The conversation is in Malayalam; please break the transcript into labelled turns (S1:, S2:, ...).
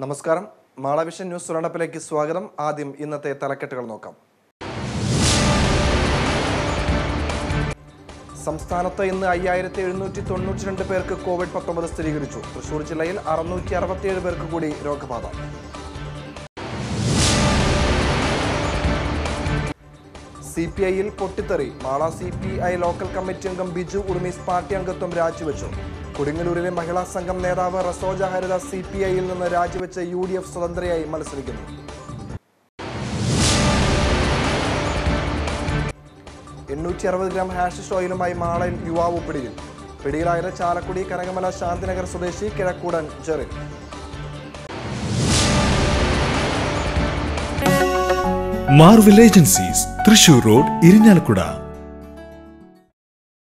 S1: നമസ്കാരം മാളവിഷൻ ന്യൂസ് റൗണ്ടപ്പിലേക്ക് സ്വാഗതം ആദ്യം ഇന്നത്തെ തലക്കെട്ടുകൾ നോക്കാം സംസ്ഥാനത്ത് ഇന്ന് അയ്യായിരത്തി എഴുന്നൂറ്റി തൊണ്ണൂറ്റി രണ്ട് പേർക്ക് കോവിഡ് പത്തൊമ്പത് സ്ഥിരീകരിച്ചു തൃശൂർ ജില്ലയിൽ അറുന്നൂറ്റി അറുപത്തിയേഴ് പേർക്ക് കൂടി രോഗബാധ സി പി ഐയിൽ പൊട്ടിത്തെറി Mala C P I local committee അംഗം ബിജു ഉർമീസ് പാർട്ടി അംഗത്വം രാജിവെച്ചു കൊടുങ്ങല്ലൂരിലെ മഹിളാ സംഘം നേതാവ് റസോജ ഹരിത സി പി ഐയിൽ നിന്ന് രാജിവെച്ച് യു ഡി എഫ് സ്വതന്ത്രയായി മത്സരിക്കുന്നു എണ്ണൂറ്റി അറുപത് ഗ്രാം ഹാഷിഷ് ഓയിലുമായി മാളയിൽ യുവാവ് പിടിയിൽ പിടിയിലായത് ചാലക്കുടി കനകമല ശാന്തിനഗർ സ്വദേശി Kizhakkoodan Jerin
S2: Marvel agencies Thrissur road Irinjalakuda